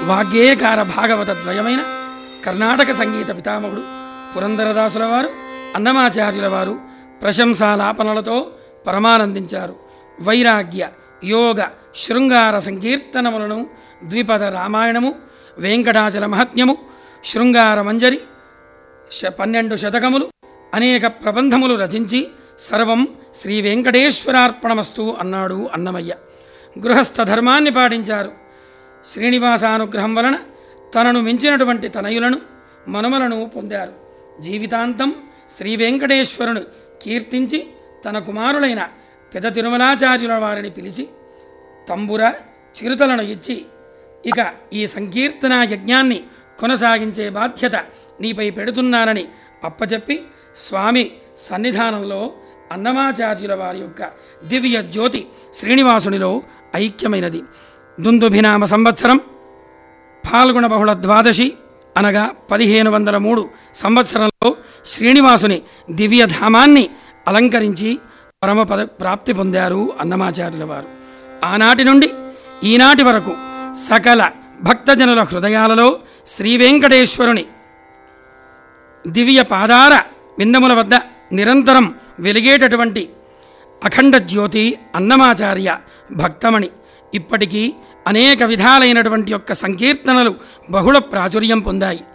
వాగ్గేయకార భాగవత ద్వయమైన కర్ణాటక సంగీత పితామహుడు పురందరదాసుల వారు అన్నమాచార్యుల వారు ప్రశంసాలాపనలతో పరమానందించారు వైరాగ్య యోగ శృంగార సంకీర్తనములను ద్విపద రామాయణము వెంకటాచల మహత్యము శృంగార మంజరి శ- పన్నెండు శతకములు అనేక ప్రబంధములు రచించి సర్వం శ్రీ వెంకటేశ్వరార్పణమస్తు అన్నాడు అన్నమయ్య గృహస్థ ధర్మాన్ని పాటించారు శ్రీనివాసానుగ్రహం వలన తనను మించినటువంటి తనయులను మనుమలను పొందారు జీవితాంతం శ్రీ వెంకటేశ్వరుని కీర్తించి తన కుమారులైన పెద తిరుమలాచార్యుల వారిని పిలిచి తంబుర చిరుతలను ఇచ్చి ఇక ఈ సంకీర్తన యజ్ఞాన్ని కొనసాగించే బాధ్యత నీపై పెడుతున్నానని అప్పచెప్పి స్వామి సన్నిధానంలో అన్నమాచార్యుల వారి యొక్క దివ్య జ్యోతి శ్రీనివాసునిలో ఐక్యమైనది దుందుభినామ సంవత్సరం పాల్గొన బహుళ ద్వాదశి అనగా పదిహేను వందల మూడు సంవత్సరంలో శ్రీనివాసుని దివ్యధామాన్ని అలంకరించి పరమపద ప్రాప్తి పొందారు అన్నమాచార్యుల వారు ఆనాటి నుండి ఈనాటి వరకు సకల భక్తజనుల హృదయాలలో శ్రీ వెంకటేశ్వరుని దివ్య పాదార విందముల వద్ద నిరంతరం వెలిగేటటువంటి అఖండ జ్యోతి అన్నమాచార్య భక్తమణి ఇప్పటికీ అనేక విధాలైనటువంటి యొక్క సంకీర్తనలు బహుళ ప్రాచుర్యం పొందాయి